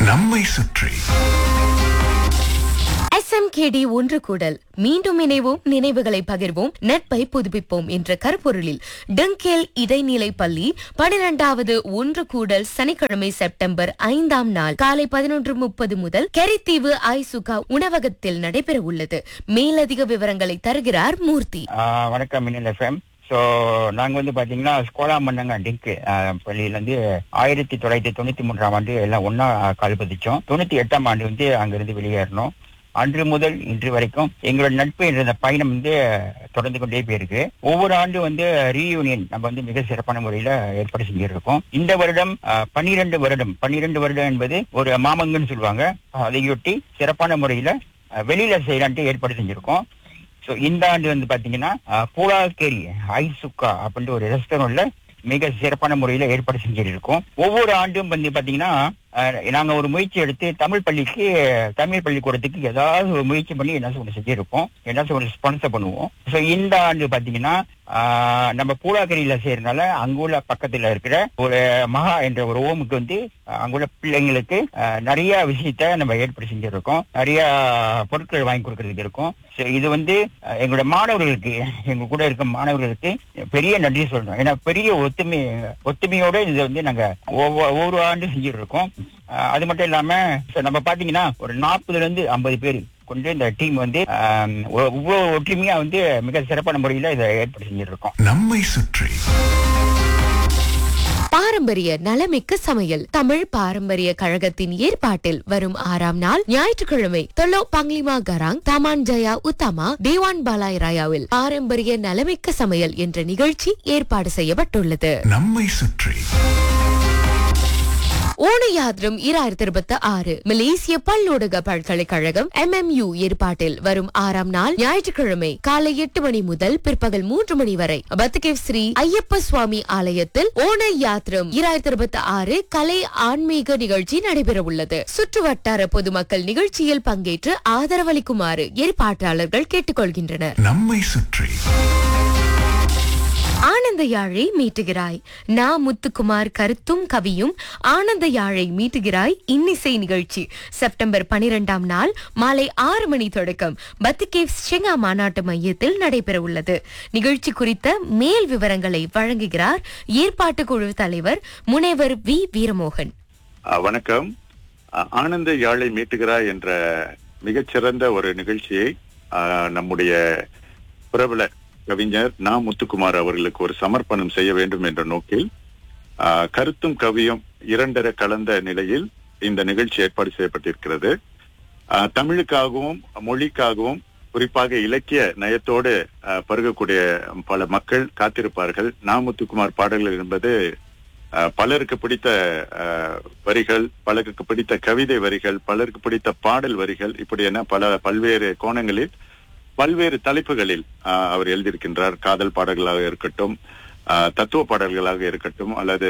நம்மை சுற்றி எஸ்எம்கேடி ஒன்று கூடல் மீண்டும் இணைவோம் நினைவுகளை பகிர்வோம் நட்பை புதுப்பிப்போம் என்ற கருப்பொருளில் டங்கேல் இடைநிலை பள்ளி பனிரெண்டாவது ஒன்று கூடல் சனிக்கிழமை செப்டம்பர் ஐந்தாம் நாள் காலை பதினொன்று முப்பது முதல் கெரித்தீவு ஐசுகா உணவகத்தில் நடைபெற உள்ளது மேலதிக விவரங்களை தருகிறார் மூர்த்தி ஆஹ் வணக்கம் மின்னல் எஃப்எம் ஸோ நாங்கள் வந்து பார்த்தீங்கன்னா ஸ்கோலா மன்னங்க டிங்கு பள்ளியிலேருந்து ஆயிரத்தி தொள்ளாயிரத்தி தொண்ணூற்றி மூன்றாம் ஆண்டு எல்லாம் ஒன்றா கால் பதிச்சோம் தொண்ணூற்றி எட்டாம் ஆண்டு வந்து அங்கிருந்து வெளியேறணும் அன்று முதல் இன்று வரைக்கும் எங்களோட நட்பு என்ற இந்த பயணம் வந்து தொடர்ந்து கொண்டே போயிருக்கு ஒவ்வொரு ஆண்டு வந்து ரீயூனியன் நம்ம வந்து மிக சிறப்பான முறையில ஏற்பாடு செஞ்சிருக்கோம் இந்த வருடம் பன்னிரெண்டு வருடம் பன்னிரெண்டு வருடம் என்பது ஒரு மாமங்கன்னு சொல்லுவாங்க அதையொட்டி சிறப்பான முறையில அஹ், வெளியில செய்யலான்ட்டு ஏற்பாடு செஞ்சிருக்கோம் ஸோ இந்த ஆண்டு வந்து பாத்தீங்கன்னா பூலாக்கேரி ஐசுக்கா அப்படின்ற ஒரு ரெஸ்டாரண்ட்ல மிக சிறப்பான முறையில ஏற்பாடு செஞ்சுட்டு இருக்கோம் ஒவ்வொரு ஆண்டும் வந்து பாத்தீங்கன்னா அஹ், நாங்க ஒரு முயற்சி எடுத்து தமிழ் பள்ளிக்கு தமிழ் பள்ளிக்கூடத்துக்கு ஏதாவது ஒரு முயற்சி பண்ணி என்ன ஒன்று செஞ்சிருப்போம் என்ன ஒன்று ஸ்பான்சர் பண்ணுவோம் ஸோ இந்த ஆண்டு பாத்தீங்கன்னா ஆஹ், நம்ம பூலாக்கரியில செய்யறதுனால அங்குள்ள பக்கத்துல இருக்கிற ஒரு மகா என்ற ஒரு ஓமுக்கு வந்து அஹ், அங்குள்ள பிள்ளைங்களுக்கு அஹ், நிறைய விஷயத்த நம்ம ஏற்பாடு செஞ்சிருக்கோம் நிறைய பொருட்கள் வாங்கி கொடுக்கறதுக்கு இருக்கும் ஸோ இது வந்து அஹ், எங்களோட மாணவர்களுக்கு எங்க கூட இருக்க மாணவர்களுக்கு பெரிய நன்றி சொல்லணும் ஏன்னா பெரிய ஒத்துமை ஒத்துமையோட இதை வந்து நாங்க ஒவ்வொரு ஒவ்வொரு ஆண்டு செஞ்சுட்டு இருக்கோம் அஹ், அது மட்டும் இல்லாம so நம்ம பாத்தீங்கன்னா ஒரு நாற்பதுல இருந்து ஐம்பது பேர் கொண்டு இந்த டீம் வந்து அஹ், ஒ- இவ்வளவு ஒற்றுமையா வந்து மிக சிறப்பான முறையில இதை ஏற்பாடு செஞ்சுட்டு இருக்கோம் நம்மை சுற்றி பாரம்பரிய நலமிக்க சமையல் தமிழ் பாரம்பரிய கழகத்தின் ஏற்பாட்டில் வரும் ஆறாம் நாள் ஞாயிற்றுக்கிழமை தொல்லோ பங்லிமா கராங் தமான் ஜயா உத்தமா தேவான் பாலாய் ராயாவில் பாரம்பரிய நலமிக்க சமையல் என்ற நிகழ்ச்சி ஏற்பாடு செய்யப்பட்டுள்ளது நம்மை சுற்றி ஓணயாத்திரம் இராயிரத்தி இருபத்தி ஆறு மலேசிய பல்லூடக பல்கலைக்கழகம் எம்எம்யூ ஏற்பாட்டில் வரும் ஆறாம் நாள் ஞாயிற்றுக்கிழமை காலை எட்டு மணி முதல் பிற்பகல் மூன்று மணி வரை பத்துகேவ் ஸ்ரீ ஐயப்ப சுவாமி ஆலயத்தில் ஓண யாத்திரம் இராயிரத்தி இருபத்தி ஆறு கலை ஆன்மீக நிகழ்ச்சி நடைபெற உள்ளது சுற்று வட்டார பொதுமக்கள் நிகழ்ச்சியில் பங்கேற்று ஆதரவளிக்குமாறு ஏற்பாட்டாளர்கள் கேட்டுக்கொள்கின்றனர் நம்மை சுற்றி ஆனந்த யாழை மீட்டுகிறாய் நா முத்துக்குமார் கருத்தும் கவியும் ஆனந்த யாழை மீட்டுகிறாய் இன்னிசை நிகழ்ச்சி செப்டம்பர் பனிரெண்டாம் நாள் மாலை ஆறு மணி தொடக்கம் பத்திகேவ் ஷெங்கா மாநாட்டு மையத்தில் நடைபெற உள்ளது நிகழ்ச்சி குறித்த மேல் விவரங்களை வழங்குகிறார் ஏற்பாட்டு குழு தலைவர் முனைவர் வி வீரமோகன் ஆ, வணக்கம் ஆ, ஆனந்த யாழை மீட்டுகிறாய் என்ற மிகச்சிறந்த ஒரு நிகழ்ச்சியை ஆ, நம்முடைய பிரபல கவிஞர் நா முத்துக்குமார் அவர்களுக்கு ஒரு சமர்ப்பணம் செய்ய வேண்டும் என்ற நோக்கில் ஆ, கருத்தும் கவியும் இரண்டர கலந்த நிலையில் இந்த நிகழ்ச்சி ஏற்பாடு செய்யப்பட்டிருக்கிறது ஆ, தமிழுக்காகவும் மொழிக்காகவும் குறிப்பாக இலக்கிய நயத்தோடு ஆ, பருகக்கூடிய பல மக்கள் காத்திருப்பார்கள் நா முத்துக்குமார் பாடல்கள் என்பது அஹ், பலருக்கு பிடித்த அஹ், வரிகள் பலருக்கு பிடித்த கவிதை வரிகள் பலருக்கு பிடித்த பாடல் வரிகள் இப்படி என பல பல்வேறு கோணங்களில் பல்வேறு தலைப்புகளில் அஹ், அவர் எழுதியிருக்கின்றார் காதல் பாடல்களாக இருக்கட்டும் அஹ், தத்துவ பாடல்களாக இருக்கட்டும் அல்லது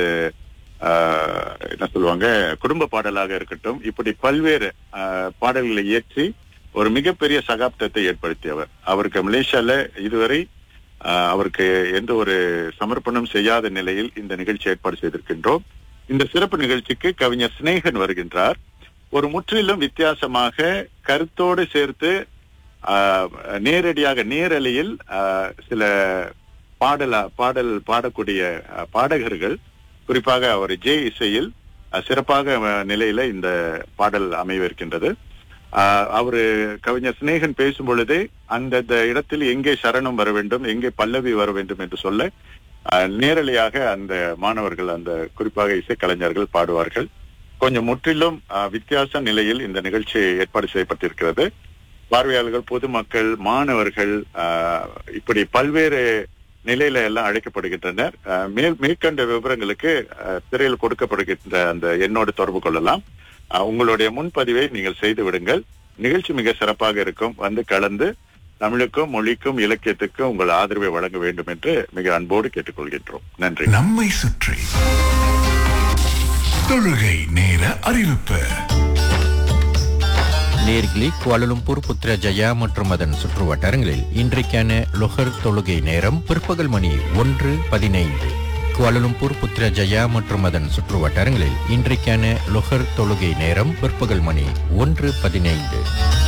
அஹ், என்ன சொல்லுவாங்க குடும்ப பாடலாக இருக்கட்டும் இப்படி பல்வேறு அஹ், பாடல்களை இயற்றி ஒரு மிகப்பெரிய சகாப்தத்தை ஏற்படுத்தியவர் அவருக்கு மலேசியால இதுவரை ஆஹ் அவருக்கு எந்த ஒரு சமர்ப்பணம் செய்யாத நிலையில் இந்த நிகழ்ச்சி ஏற்பாடு செய்திருக்கின்றோம் இந்த சிறப்பு நிகழ்ச்சிக்கு கவிஞர் சிநேகன் வருகின்றார் ஒரு முற்றிலும் வித்தியாசமாக கருத்தோடு சேர்த்து ஆஹ் நேரடியாக நேரலையில் ஆஹ் சில பாடல பாடல் பாடக்கூடிய ஆஹ் பாடகர்கள் குறிப்பாக அவர் ஜே இசையில் ஆஹ் சிறப்பாக ஆஹ் நிலையில இந்த பாடல் அமைவிருக்கின்றது ஆஹ் அவரு கவிஞர் சிநேகன் பேசும் பொழுதே அந்தந்த இடத்தில் எங்கே சரணம் வர வேண்டும் எங்கே பல்லவி வர வேண்டும் என்று சொல்ல ஆஹ் நேரலையாக அந்த மாணவர்கள் அந்த குறிப்பாக இசைக்கலைஞர்கள் பாடுவார்கள் கொஞ்சம் முற்றிலும் ஆஹ் வித்தியாச நிலையில் இந்த நிகழ்ச்சி ஏற்பாடு செய்யப்பட்டிருக்கிறது பார்வையாளர்கள் பொதுமக்கள் மாணவர்கள் ஆஹ் இப்படி பல்வேறு நிலையில எல்லாம் அழைக்கப்படுகின்றனர் ஆஹ் மேல் மேற்கண்ட விவரங்களுக்கு ஆஹ் திரையில் கொடுக்கப்படுகின்ற அந்த எண்ணோடு தொடர்பு கொள்ளலாம் ஆஹ் உங்களுடைய முன்பதிவை நீங்கள் செய்து விடுங்கள் நிகழ்ச்சி மிக சிறப்பாக இருக்கும் வந்து கலந்து தமிழுக்கும் மொழிக்கும் இலக்கியத்துக்கும் உங்கள் ஆதரவை வழங்க வேண்டும் என்று மிக அன்போடு கேட்டுக்கொள்கின்றோம் நன்றி நம்மை சுற்றி தொழுகை நேர அறிவிப்பு நேர்களே குவாலலும்பூர் புத்ரஜயா மற்றும் அதன் சுற்று வட்டாரங்களில் இன்றைக்கான லொஹர் தொழுகை நேரம் பிற்பகல் மணி ஒன்று பதினைந்து குவாலலும்பூர் புத்ரஜயா மற்றும் அதன் சுற்று வட்டாரங்களில் இன்றைக்கான லொஹர் தொழுகை நேரம் பிற்பகல் மணி ஒன்று பதினைந்து